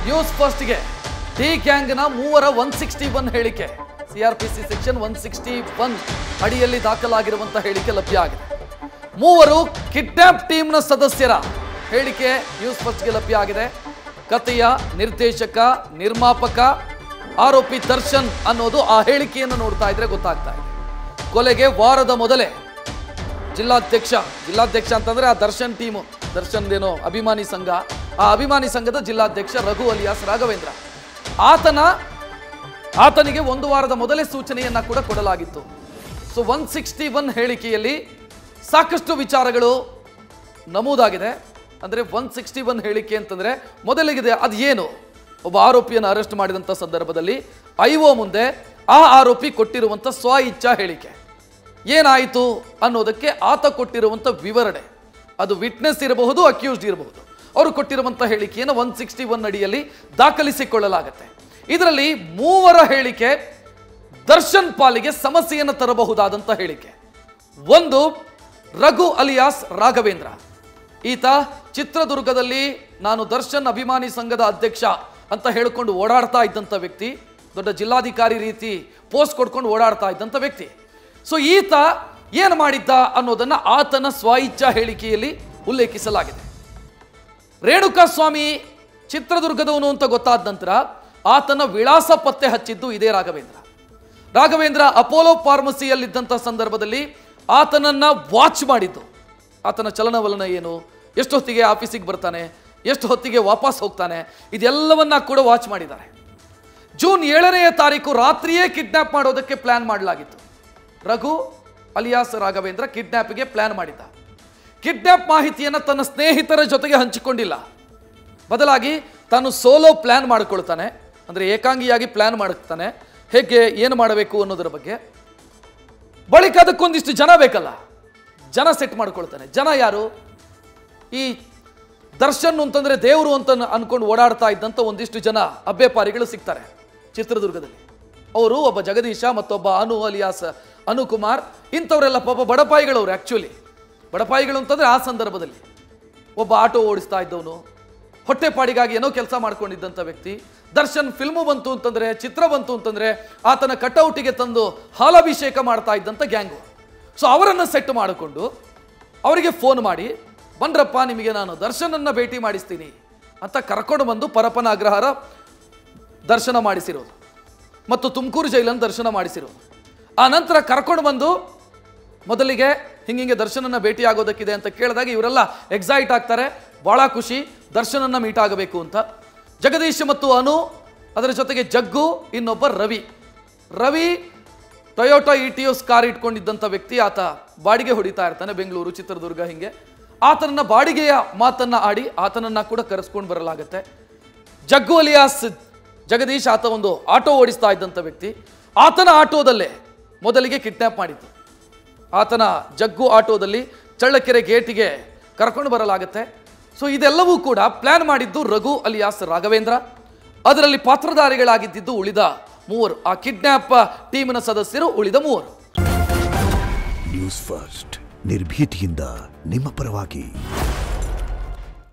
news ಫಸ್ಟ್ಗೆ D ಗ್ಯಾಂಗ್ನ ಮೂವರ ಒನ್ ಸಿಕ್ಸ್ಟಿ ಒನ್ ಹೇಳಿಕೆ CRPC section one sixty one ಅಡಿಯಲ್ಲಿ ದಾಖಲಾಗಿರುವಂತಹ ಹೇಳಿಕೆ ಲಭ್ಯ ಆಗಿದೆ ಮೂವರು ಕಿಡ್ನಾಪ್ ಟೀಮ್ನ ಸದಸ್ಯರ ಹೇಳಿಕೆ ನ್ಯೂಸ್ ಫಸ್ಟ್ಗೆ ಲಭ್ಯ ಆಗಿದೆ ಕಥೆಯ ನಿರ್ದೇಶಕ ನಿರ್ಮಾಪಕ ಆರೋಪಿ ದರ್ಶನ್ ಅನ್ನೋದು ಆ ಹೇಳಿಕೆಯನ್ನು ನೋಡ್ತಾ ಇದ್ರೆ ಗೊತ್ತಾಗ್ತಾ ಇದೆ ಕೊಲೆಗೆ ವಾರದ ಮೊದಲೇ ಜಿಲ್ಲಾಧ್ಯಕ್ಷ ಜಿಲ್ಲಾಧ್ಯಕ್ಷ ಅಂತಂದ್ರೆ ಆ ದರ್ಶನ್ ಟೀಮು ದರ್ಶನ್ ಏನೋ ಅಭಿಮಾನಿ ಸಂಘ ಆ ಅಭಿಮಾನಿ ಸಂಘದ ಜಿಲ್ಲಾಧ್ಯಕ್ಷ ರಘು ಅಲಿಯಾಸ್ ರಾಘವೇಂದ್ರ ಆತನ ಆತನಿಗೆ ಒಂದು ವಾರದ ಮೊದಲೇ ಸೂಚನೆಯನ್ನ ಕೂಡ ಕೊಡಲಾಗಿತ್ತು ಸೊ ಒನ್ ಸಿಕ್ಸ್ಟಿ ಒನ್ ಹೇಳಿಕೆಯಲ್ಲಿ ಸಾಕಷ್ಟು ವಿಚಾರಗಳು ನಮೂದಾಗಿದೆ ಅಂದರೆ ಒನ್ ಸಿಕ್ಸ್ಟಿ ಒನ್ ಹೇಳಿಕೆ ಅಂತಂದ್ರೆ ಮೊದಲಿಗಿದೆ ಅದು ಏನು ಒಬ್ಬ ಆರೋಪಿಯನ್ನು ಅರೆಸ್ಟ್ ಮಾಡಿದಂಥ ಸಂದರ್ಭದಲ್ಲಿ ಐಒ ಮುಂದೆ ಆ ಆರೋಪಿ ಕೊಟ್ಟಿರುವಂಥ ಸ್ವ ಇಚ್ಛಾ ಹೇಳಿಕೆ ಏನಾಯಿತು ಅನ್ನೋದಕ್ಕೆ ಆತ ಕೊಟ್ಟಿರುವಂಥ ವಿವರಣೆ ಅದು ವಿಟ್ನೆಸ್ ಇರಬಹುದು ಅಕ್ಯೂಸ್ಡ್ ಇರಬಹುದು ಅವರು ಕೊಟ್ಟಿರುವಂಥ ಹೇಳಿಕೆಯನ್ನು ಒನ್ ಸಿಕ್ಸ್ಟಿ ಒನ್ ಅಡಿಯಲ್ಲಿ ದಾಖಲಿಸಿಕೊಳ್ಳಲಾಗತ್ತೆ ಇದರಲ್ಲಿ ಮೂವರ ಹೇಳಿಕೆ ದರ್ಶನ್ ಪಾಲಿಗೆ ಸಮಸ್ಯೆಯನ್ನು ತರಬಹುದಾದಂಥ ಹೇಳಿಕೆ ಒಂದು ರಘು ಅಲಿಯಾಸ್ ರಾಘವೇಂದ್ರ ಈತ ಚಿತ್ರದುರ್ಗದಲ್ಲಿ ನಾನು ದರ್ಶನ್ ಅಭಿಮಾನಿ ಸಂಘದ ಅಧ್ಯಕ್ಷ ಅಂತ ಹೇಳ್ಕೊಂಡು ಓಡಾಡ್ತಾ ಇದ್ದಂಥ ವ್ಯಕ್ತಿ ದೊಡ್ಡ ಜಿಲ್ಲಾಧಿಕಾರಿ ರೀತಿ ಪೋಸ್ಟ್ ಕೊಡ್ಕೊಂಡು ಓಡಾಡ್ತಾ ಇದ್ದಂಥ ವ್ಯಕ್ತಿ ಸೊ ಈತ ಏನು ಮಾಡಿದ್ದ ಅನ್ನೋದನ್ನ ಆತನ ಸ್ವಇಚ್ಛಾ ಹೇಳಿಕೆಯಲ್ಲಿ ಉಲ್ಲೇಖಿಸಲಾಗಿದೆ ರೇಣುಕಾ ಸ್ವಾಮಿ ಚಿತ್ರದುರ್ಗದವನು ಅಂತ ಗೊತ್ತಾದ ನಂತರ ಆತನ ವಿಳಾಸ ಪತ್ತೆ ಹಚ್ಚಿದ್ದು ಇದೇ ರಾಘವೇಂದ್ರ ರಾಘವೇಂದ್ರ ಅಪೋಲೋ ಫಾರ್ಮಸಿಯಲ್ಲಿದ್ದಂಥ ಸಂದರ್ಭದಲ್ಲಿ ಆತನನ್ನ ವಾಚ್ ಮಾಡಿದ್ದು ಆತನ ಚಲನವಲನ ಏನು ಎಷ್ಟು ಹೊತ್ತಿಗೆ ಆಫೀಸಿಗೆ ಬರ್ತಾನೆ ಎಷ್ಟು ಹೊತ್ತಿಗೆ ವಾಪಸ್ ಹೋಗ್ತಾನೆ ಇದೆಲ್ಲವನ್ನ ಕೂಡ ವಾಚ್ ಮಾಡಿದ್ದಾರೆ ಜೂನ್ ಏಳನೆಯ ತಾರೀಕು ರಾತ್ರಿಯೇ ಕಿಡ್ನಾಪ್ ಮಾಡೋದಕ್ಕೆ ಪ್ಲಾನ್ ಮಾಡಲಾಗಿತ್ತು ರಘು ಅಲಿಯಾಸ್ ರಾಘವೇಂದ್ರ ಕಿಡ್ನಾಪ್ಗೆ ಪ್ಲಾನ್ ಮಾಡಿದ್ದ ಕಿಡ್ನಾಪ್ ಮಾಹಿತಿಯನ್ನು ತನ್ನ ಸ್ನೇಹಿತರ ಜೊತೆಗೆ ಹಂಚಿಕೊಂಡಿಲ್ಲ ಬದಲಾಗಿ ತಾನು ಸೋಲೋ ಪ್ಲಾನ್ ಮಾಡಿಕೊಳ್ತಾನೆ ಅಂದರೆ ಏಕಾಂಗಿಯಾಗಿ ಪ್ಲಾನ್ ಮಾಡುತ್ತಾನೆ ಹೇಗೆ ಏನು ಮಾಡಬೇಕು ಅನ್ನೋದರ ಬಗ್ಗೆ ಬಳಿಕ ಅದಕ್ಕೊಂದಿಷ್ಟು ಜನ ಬೇಕಲ್ಲ ಜನ ಸೆಟ್ ಮಾಡ್ಕೊಳ್ತಾನೆ ಜನ ಯಾರು ಈ ದರ್ಶನ್ ಅಂತಂದ್ರೆ ದೇವರು ಅಂತ ಅನ್ಕೊಂಡು ಓಡಾಡ್ತಾ ಇದ್ದಂಥ ಒಂದಿಷ್ಟು ಜನ ಅಬ್ಬೆಪಾರಿಗಳು ಸಿಗ್ತಾರೆ ಚಿತ್ರದುರ್ಗದಲ್ಲಿ ಅವರು ಒಬ್ಬ ಜಗದೀಶ ಮತ್ತೊಬ್ಬ ಅನು ಅಲಿಯಾಸ್ ಅನುಕುಮಾರ್ ಇಂಥವರೆಲ್ಲ ಪಾಪ ಬಡಪಾಯಿಗಳವ್ರು ಆ್ಯಕ್ಚುಲಿ ಬಡಪಾಯಿಗಳು ಅಂತಂದ್ರೆ ಆ ಸಂದರ್ಭದಲ್ಲಿ ಒಬ್ಬ ಆಟೋ ಓಡಿಸ್ತಾ ಇದ್ದವನು ಹೊಟ್ಟೆಪಾಡಿಗಾಗಿ ಏನೋ ಕೆಲಸ ಮಾಡ್ಕೊಂಡಿದ್ದಂಥ ವ್ಯಕ್ತಿ ದರ್ಶನ್ ಫಿಲ್ಮು ಬಂತು ಅಂತಂದ್ರೆ ಚಿತ್ರ ಬಂತು ಅಂತಂದ್ರೆ ಆತನ ಕಟೌಟಿಗೆ ತಂದು ಹಾಲಾಭಿಷೇಕ ಮಾಡ್ತಾ ಇದ್ದಂಥ ಗ್ಯಾಂಗು ಸೊ ಅವರನ್ನು ಸೆಟ್ ಮಾಡಿಕೊಂಡು ಅವರಿಗೆ ಫೋನ್ ಮಾಡಿ ಬನ್ರಪ್ಪ ನಿಮಗೆ ನಾನು ದರ್ಶನನ್ನ ಭೇಟಿ ಮಾಡಿಸ್ತೀನಿ ಅಂತ ಕರ್ಕೊಂಡು ಬಂದು ಪರಪನ ಅಗ್ರಹಾರ ದರ್ಶನ ಮಾಡಿಸಿರೋದು ಮತ್ತು ತುಮಕೂರು ಜೈಲನ್ನು ದರ್ಶನ ಮಾಡಿಸಿರೋದು ಆ ನಂತರ ಕರ್ಕೊಂಡು ಬಂದು ಮೊದಲಿಗೆ ಹಿಂಗಿಂಗೆ ದರ್ಶನನ್ನ ಭೇಟಿ ಆಗೋದಕ್ಕಿದೆ ಅಂತ ಕೇಳಿದಾಗ ಇವರೆಲ್ಲ ಎಕ್ಸೈಟ್ ಆಗ್ತಾರೆ ಭಾಳ ಖುಷಿ ದರ್ಶನನ್ನ ಮೀಟ್ ಆಗಬೇಕು ಅಂತ ಜಗದೀಶ್ ಮತ್ತು ಅನು ಅದರ ಜೊತೆಗೆ ಜಗ್ಗು ಇನ್ನೊಬ್ಬ Ravi Ravi Toyota Etios car ಇಟ್ಕೊಂಡಿದ್ದಂಥ ವ್ಯಕ್ತಿ ಆತ ಬಾಡಿಗೆ ಹೊಡಿತಾ ಇರ್ತಾನೆ ಬೆಂಗಳೂರು ಚಿತ್ರದುರ್ಗ ಹಿಂಗೆ ಆತನನ್ನ ಬಾಡಿಗೆಯ ಮಾತನ್ನ ಆಡಿ ಆತನನ್ನ ಕೂಡ ಕರೆಸ್ಕೊಂಡು ಬರಲಾಗತ್ತೆ ಜಗ್ಗು ಅಲಿಯಾಸ್ ಜಗದೀಶ್ ಆತ ಒಂದು ಆಟೋ ಓಡಿಸ್ತಾ ಇದ್ದಂಥ ವ್ಯಕ್ತಿ ಆತನ ಆಟೋದಲ್ಲೇ ಮೊದಲಿಗೆ ಕಿಡ್ನಾಪ್ ಮಾಡಿದ್ದು ಆತನ ಜಗ್ಗು ಆಟೋದಲ್ಲಿ ಚಳ್ಳಕೆರೆ ಗೇಟಿಗೆ ಕರ್ಕೊಂಡು ಬರಲಾಗತ್ತೆ ಸೊ ಇದೆಲ್ಲವೂ ಕೂಡ ಪ್ಲಾನ್ ಮಾಡಿದ್ದು ರಘು ಅಲಿಯಾಸ್ ರಾಘವೇಂದ್ರ ಅದರಲ್ಲಿ ಪಾತ್ರಧಾರಿಗಳಾಗಿದ್ದಿದ್ದು ಉಳಿದ ಮೂವರು ಆ ಕಿಡ್ನಾಪ್ ಟೀಮಿನ ಸದಸ್ಯರು ಉಳಿದ ಮೂವರು ನ್ಯೂಸ್ ಫಸ್ಟ್ ನಿರ್ಭೀತಿಯಿಂದ ನಿಮ್ಮ ಪರವಾಗಿ